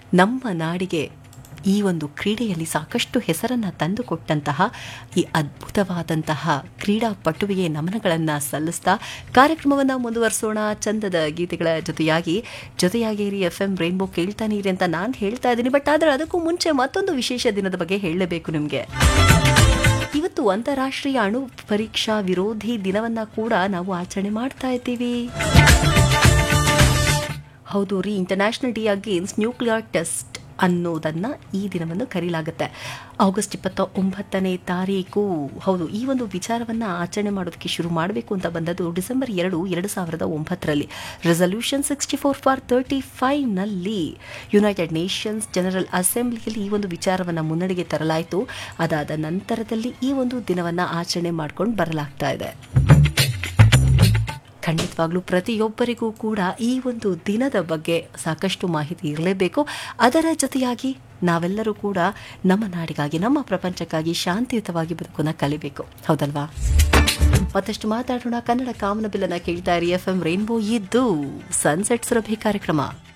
ನಮ್ಮ ನಾಡಿಗೆ ಈ ಒಂದು ಕ್ರೀಡೆಯಲ್ಲಿ ಸಾಕಷ್ಟು ಹೆಸರನ್ನು ತಂದುಕೊಟ್ಟಂತಹ ಈ ಅದ್ಭುತವಾದಂತಹ ಕ್ರೀಡಾಪಟುವಿಗೆ ನಮನಗಳನ್ನು ಸಲ್ಲಿಸ್ತಾ ಕಾರ್ಯಕ್ರಮವನ್ನು ಮುಂದುವರಿಸೋಣ ಚಂದದ ಗೀತೆಗಳ ಜೊತೆಯಾಗಿ ಜೊತೆಯಾಗಿ ಎಫ್ ಎಂ ರೈನ್ಬೋ ಕೇಳ್ತಾನೆ ಇರಿ ಅಂತ ನಾನು ಹೇಳ್ತಾ ಇದ್ದೀನಿ ಬಟ್ ಆದರೆ ಅದಕ್ಕೂ ಮುಂಚೆ ಮತ್ತೊಂದು ವಿಶೇಷ ದಿನದ ಬಗ್ಗೆ ಹೇಳಲೇಬೇಕು ನಿಮಗೆ ಇವತ್ತು ಅಂತಾರಾಷ್ಟ್ರೀಯ ಅಣು ಪರೀಕ್ಷಾ ವಿರೋಧಿ ದಿನವನ್ನ ಕೂಡ ನಾವು ಆಚರಣೆ ಮಾಡ್ತಾ ಇದ್ದೀವಿ ಹೌದು ರೀ international day against nuclear test ಅನ್ನೋದನ್ನ ಈ ದಿನವನ್ನು ಕರೀಲಾಗುತ್ತೆ ಆಗಸ್ಟ್ ಇಪ್ಪತ್ತ ಒಂಬತ್ತನೇ ತಾರೀಕು ಹೌದು ಈ ಒಂದು ವಿಚಾರವನ್ನು ಆಚರಣೆ ಮಾಡೋದಕ್ಕೆ ಶುರು ಮಾಡಬೇಕು ಅಂತ ಬಂದದ್ದು ಡಿಸೆಂಬರ್ ಎರಡು ಎರಡು ಸಾವಿರದ ಒಂಬತ್ತರಲ್ಲಿ resolution sixty four for thirty ಫೈವ್ನಲ್ಲಿ ಯುನೈಟೆಡ್ ನೇಷನ್ಸ್ ಜನರಲ್ ಅಸೆಂಬ್ಲಿಯಲ್ಲಿ ಈ ಒಂದು ವಿಚಾರವನ್ನು ಮುನ್ನಡೆಗೆ ತರಲಾಯಿತು ಅದಾದ ನಂತರದಲ್ಲಿ ಈ ಒಂದು ದಿನವನ್ನು ಆಚರಣೆ ಮಾಡ್ಕೊಂಡು ಬರಲಾಗ್ತಾ ಇದೆ ಖಂಡಿತವಾಗ್ಲೂ ಪ್ರತಿಯೊಬ್ಬರಿಗೂ ಕೂಡ ಈ ಒಂದು ದಿನದ ಬಗ್ಗೆ ಸಾಕಷ್ಟು ಮಾಹಿತಿ ಇರಲೇಬೇಕು ಅದರ ಜೊತೆಯಾಗಿ ನಾವೆಲ್ಲರೂ ಕೂಡ ನಮ್ಮ ನಾಡಿಗಾಗಿ ನಮ್ಮ ಪ್ರಪಂಚಕ್ಕಾಗಿ ಶಾಂತಿಯುತವಾಗಿ ಬದುಕನ್ನ ಕಲಿಬೇಕು ಹೌದಲ್ವಾ ಮತ್ತಷ್ಟು ಮಾತಾಡೋಣ ಕನ್ನಡ ಕಾಮನಬಿಲ್ಲನ್ನ ಕೇಳ್ತಾ ಇರಿ ಎಫ್ ಎಂ ರೈನ್ಬೋ ಇದ್ದು ಸನ್ಸೆಟ್ ಸುರಭಿ ಕಾರ್ಯಕ್ರಮ